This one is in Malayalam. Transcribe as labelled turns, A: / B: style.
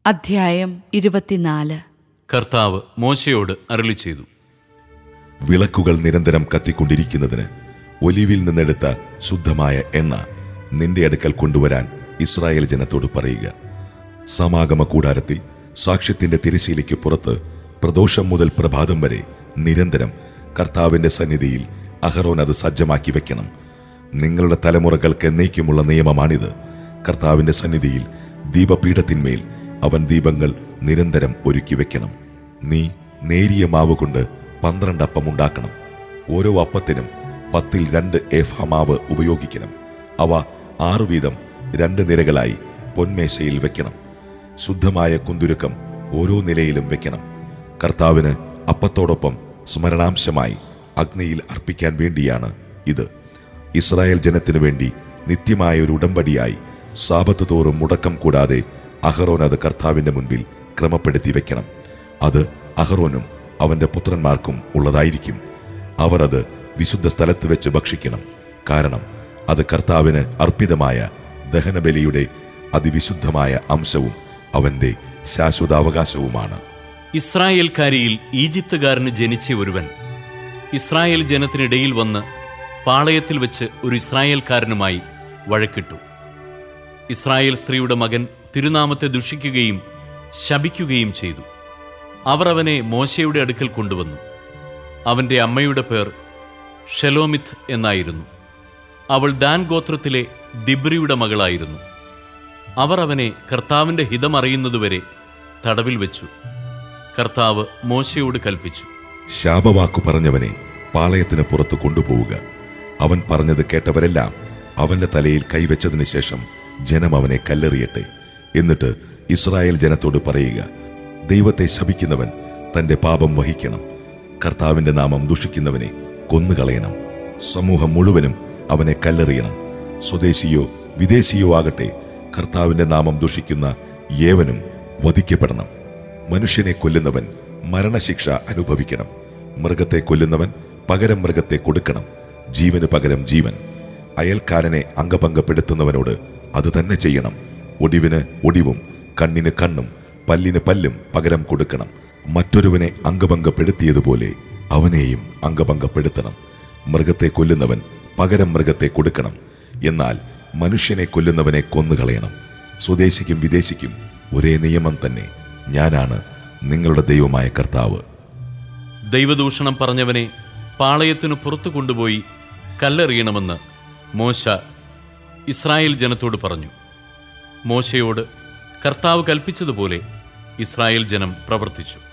A: അധ്യായം ഇരുപത്തിനാല്
B: കർത്താവ് മോശയോട് അരുളി ചെയ്തു
C: വിളക്കുകൾ നിരന്തരം കത്തിക്കൊണ്ടിരിക്കുന്നതിന് ഒലിവിൽ നിന്നെടുത്ത ശുദ്ധമായ എണ്ണ നിന്റെ അടുക്കൽ കൊണ്ടുവരാൻ ഇസ്രായേൽ ജനത്തോട് പറയുക സമാഗമ കൂടാരത്തിൽ സാക്ഷ്യത്തിന്റെ തിരശീലയ്ക്ക് പുറത്ത് പ്രദോഷം മുതൽ പ്രഭാതം വരെ നിരന്തരം കർത്താവിന്റെ സന്നിധിയിൽ അഹറോൻ അത് സജ്ജമാക്കി വെക്കണം നിങ്ങളുടെ തലമുറകൾക്ക് എന്നേക്കുമുള്ള നിയമമാണിത് കർത്താവിന്റെ സന്നിധിയിൽ ദീപപീഠത്തിന്മേൽ അവൻ ദീപങ്ങൾ നിരന്തരം ഒരുക്കി വെക്കണം നീ നേരിയ മാവ് കൊണ്ട് പന്ത്രണ്ട് അപ്പം ഉണ്ടാക്കണം ഓരോ അപ്പത്തിനും പത്തിൽ രണ്ട് ഏഫ മാവ് ഉപയോഗിക്കണം അവ ആറു വീതം രണ്ട് നിരകളായി പൊന്മേശയിൽ വെക്കണം ശുദ്ധമായ കുന്തുരുക്കം ഓരോ നിലയിലും വെക്കണം കർത്താവിന് അപ്പത്തോടൊപ്പം സ്മരണാംശമായി അഗ്നിയിൽ അർപ്പിക്കാൻ വേണ്ടിയാണ് ഇത് ഇസ്രായേൽ ജനത്തിനു വേണ്ടി നിത്യമായ ഒരു ഉടമ്പടിയായി സാപത്ത് തോറും മുടക്കം കൂടാതെ അഹറോൻ അത് കർത്താവിന്റെ മുൻപിൽ ക്രമപ്പെടുത്തി വെക്കണം അത് അഹറോനും അവന്റെ പുത്രന്മാർക്കും ഉള്ളതായിരിക്കും അവർ അത് വിശുദ്ധ സ്ഥലത്ത് വെച്ച് ഭക്ഷിക്കണം കാരണം അത് കർത്താവിന് അർപ്പിതമായ ദഹനബലിയുടെ അതിവിശുദ്ധമായ അംശവും അവന്റെ ശാശ്വതാവകാശവുമാണ്
B: ഇസ്രായേൽക്കാരിയിൽ ഈജിപ്തുകാരന് ജനിച്ച ഒരുവൻ ഇസ്രായേൽ ജനത്തിനിടയിൽ വന്ന് പാളയത്തിൽ വെച്ച് ഒരു ഇസ്രായേൽക്കാരനുമായി വഴക്കിട്ടു ഇസ്രായേൽ സ്ത്രീയുടെ മകൻ തിരുനാമത്തെ ദുഷിക്കുകയും ശപിക്കുകയും ചെയ്തു അവർ അവനെ മോശയുടെ അടുക്കൽ കൊണ്ടുവന്നു അവന്റെ അമ്മയുടെ പേർ ഷെലോമിത്ത് എന്നായിരുന്നു അവൾ ദാൻ ഗോത്രത്തിലെ ദിബ്രിയുടെ മകളായിരുന്നു അവർ അവനെ കർത്താവിന്റെ ഹിതമറിയുന്നതുവരെ തടവിൽ വെച്ചു കർത്താവ് മോശയോട് കൽപ്പിച്ചു
C: ശാപവാക്കു പറഞ്ഞവനെ പാളയത്തിന് പുറത്ത് കൊണ്ടുപോവുക അവൻ പറഞ്ഞത് കേട്ടവരെല്ലാം അവന്റെ തലയിൽ കൈവച്ചതിന് ശേഷം ജനം അവനെ കല്ലെറിയട്ടെ എന്നിട്ട് ഇസ്രായേൽ ജനത്തോട് പറയുക ദൈവത്തെ ശപിക്കുന്നവൻ തന്റെ പാപം വഹിക്കണം കർത്താവിന്റെ നാമം ദുഷിക്കുന്നവനെ കൊന്നുകളയണം സമൂഹം മുഴുവനും അവനെ കല്ലെറിയണം സ്വദേശിയോ വിദേശിയോ ആകട്ടെ കർത്താവിന്റെ നാമം ദുഷിക്കുന്ന ഏവനും വധിക്കപ്പെടണം മനുഷ്യനെ കൊല്ലുന്നവൻ മരണശിക്ഷ അനുഭവിക്കണം മൃഗത്തെ കൊല്ലുന്നവൻ പകരം മൃഗത്തെ കൊടുക്കണം ജീവന് പകരം ജീവൻ അയൽക്കാരനെ അംഗഭംഗപ്പെടുത്തുന്നവനോട് അത് തന്നെ ചെയ്യണം ഒടിവിന് ഒടിവും കണ്ണിന് കണ്ണും പല്ലിന് പല്ലും പകരം കൊടുക്കണം മറ്റൊരുവനെ അംഗഭംഗപ്പെടുത്തിയതുപോലെ അവനെയും അംഗഭംഗപ്പെടുത്തണം മൃഗത്തെ കൊല്ലുന്നവൻ പകരം മൃഗത്തെ കൊടുക്കണം എന്നാൽ മനുഷ്യനെ കൊല്ലുന്നവനെ കൊന്നുകളയണം സ്വദേശിക്കും വിദേശിക്കും ഒരേ നിയമം തന്നെ ഞാനാണ് നിങ്ങളുടെ ദൈവമായ കർത്താവ്
B: ദൈവദൂഷണം പറഞ്ഞവനെ പാളയത്തിനു പുറത്തു കൊണ്ടുപോയി കല്ലെറിയണമെന്ന് മോശ ഇസ്രായേൽ ജനത്തോട് പറഞ്ഞു മോശയോട് കർത്താവ് കൽപ്പിച്ചതുപോലെ ഇസ്രായേൽ ജനം പ്രവർത്തിച്ചു